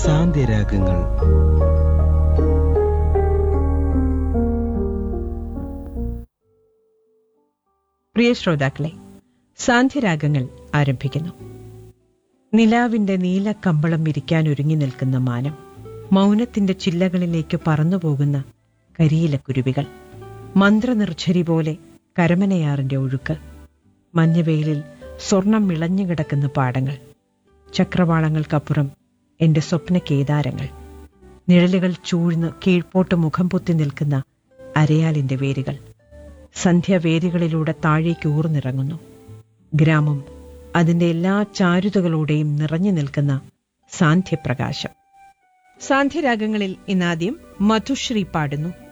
സാന്ത്യരാഗങ്ങൾ പ്രിയ ശ്രോതാക്കളെ സാന്ധ്യരാഗങ്ങൾ ആരംഭിക്കുന്നു നിലാവിന്റെ നീലക്കമ്പളം വിരിക്കാൻ ഒരുങ്ങി നിൽക്കുന്ന മാനം മൗനത്തിന്റെ ചില്ലകളിലേക്ക് പറന്നുപോകുന്ന കരിയിലക്കുരുവികൾ മന്ത്രനിർഝരി പോലെ കരമനയാറിന്റെ ഒഴുക്ക് മഞ്ഞവെയിലിൽ സ്വർണം വിളഞ്ഞു കിടക്കുന്ന പാടങ്ങൾ ചക്രവാളങ്ങൾക്കപ്പുറം എന്റെ സ്വപ്ന കേദാരങ്ങൾ നിഴലുകൾ ചൂഴ്ന്ന് കീഴ്പോട്ട് മുഖം പൊത്തി നിൽക്കുന്ന അരയാലിന്റെ വേരുകൾ സന്ധ്യാവേദികളിലൂടെ താഴേക്ക് ഊർന്നിറങ്ങുന്നു ഗ്രാമം അതിന്റെ എല്ലാ ചാരുതകളോടെയും നിറഞ്ഞു നിൽക്കുന്ന സാന്ധ്യപ്രകാശം സാന്ധ്യരാഗങ്ങളിൽ ഇന്നാദ്യം മധുശ്രീ പാടുന്നു